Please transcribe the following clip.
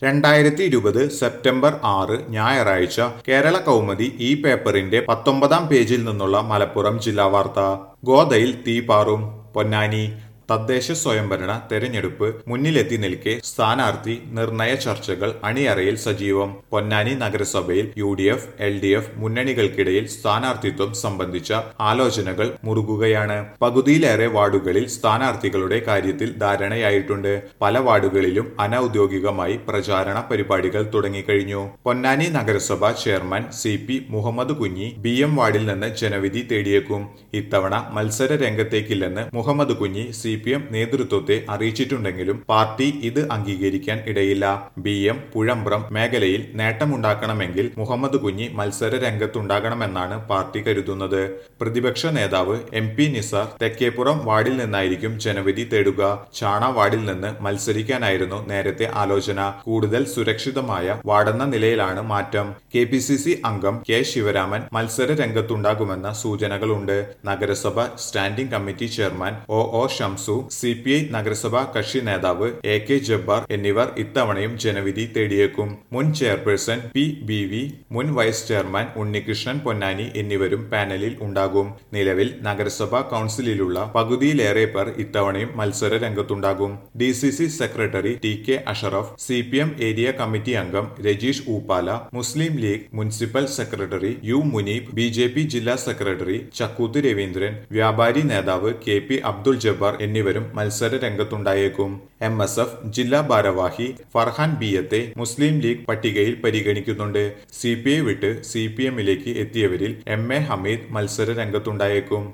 രണ്ടായിരത്തി ഇരുപത് സെപ്റ്റംബർ ആറ് ഞായറാഴ്ച കേരള കൗമുദി ഈ പേപ്പറിന്റെ പത്തൊമ്പതാം പേജിൽ നിന്നുള്ള മലപ്പുറം ജില്ലാ വാർത്ത ഗോദയിൽ തീ പാറും പൊന്നാനി തദ്ദേശ സ്വയംഭരണ തെരഞ്ഞെടുപ്പ് മുന്നിലെത്തി നിൽക്കെ സ്ഥാനാർത്ഥി നിർണയ ചർച്ചകൾ അണിയറയിൽ സജീവം പൊന്നാനി നഗരസഭയിൽ U D F L D F മുന്നണികൾക്കിടയിൽ സ്ഥാനാർത്ഥിത്വം സംബന്ധിച്ച ആലോചനകൾ മുറുകുകയാണ് പകുതിയിലേറെ വാർഡുകളിൽ സ്ഥാനാർത്ഥികളുടെ കാര്യത്തിൽ ധാരണയായിട്ടുണ്ട് പല വാർഡുകളിലും അനൌദ്യോഗികമായി പ്രചാരണ പരിപാടികൾ തുടങ്ങിക്കഴിഞ്ഞു പൊന്നാനി നഗരസഭ ചെയർമാൻ സി പി മുഹമ്മദ് കുഞ്ഞി ബി എം വാർഡിൽ നിന്ന് ജനവിധി തേടിയേക്കും ഇത്തവണ മത്സര രംഗത്തേക്കില്ലെന്ന് മുഹമ്മദ് കുഞ്ഞി സി പി എം നേതൃത്വത്തെ അറിയിച്ചിട്ടുണ്ടെങ്കിലും പാർട്ടി ഇത് അംഗീകരിക്കാൻ ഇടയില്ല ബി എം പുഴമ്പ്രം മേഖലയിൽ നേട്ടമുണ്ടാക്കണമെങ്കിൽ മുഹമ്മദ് കുഞ്ഞി മത്സര രംഗത്തുണ്ടാകണമെന്നാണ് പാർട്ടി കരുതുന്നത് പ്രതിപക്ഷ നേതാവ് എം പി നിസാർ തെക്കേപ്പുറം വാർഡിൽ നിന്നായിരിക്കും ജനവിധി തേടുക ചാണ വാർഡിൽ നിന്ന് മത്സരിക്കാനായിരുന്നു നേരത്തെ ആലോചന കൂടുതൽ സുരക്ഷിതമായ വാർഡെന്ന നിലയിലാണ് മാറ്റം കെ പി സി സി അംഗം കെ ശിവരാമൻ മത്സര രംഗത്തുണ്ടാകുമെന്ന സൂചനകളുണ്ട് നഗരസഭ standing committee chairman O O Shamsu C P I നഗരസഭാ കക്ഷി നേതാവ് എ കെ ജബ്ബാർ എന്നിവർ ഇത്തവണയും ജനവിധി തേടിയേക്കും മുൻ ചെയർപേഴ്സൺ പി ബി വി മുൻ വൈസ് ചെയർമാൻ ഉണ്ണികൃഷ്ണൻ പൊന്നാനി എന്നിവരും പാനലിൽ ഉണ്ടാകും നിലവിൽ നഗരസഭാ കൗൺസിലിലുള്ള പകുതിയിലേറെ പേർ ഇത്തവണയും മത്സര രംഗത്തുണ്ടാകും D C C secretary T K Ashraf C P M area committee അംഗം Rajeesh Ooppala Muslim League municipal secretary U Muneeb B J P ജില്ലാ സെക്രട്ടറി ചക്കൂത്ത് രവീന്ദ്രൻ വ്യാപാരി നേതാവ് കെ പി അബ്ദുൾ ജബ്ബാർ എന്നിവരും മത്സര രംഗത്തുണ്ടായേക്കും എം എസ് എഫ് ജില്ലാ ഭാരവാഹി ഫർഹാൻ ബിയത്തെ മുസ്ലിം ലീഗ് പട്ടികയിൽ പരിഗണിക്കുന്നുണ്ട് സി പി ഐ വിട്ട് സി പി എമ്മിലേക്ക് എത്തിയവരിൽ എം എ ഹമീദ് മത്സര രംഗത്തുണ്ടായേക്കും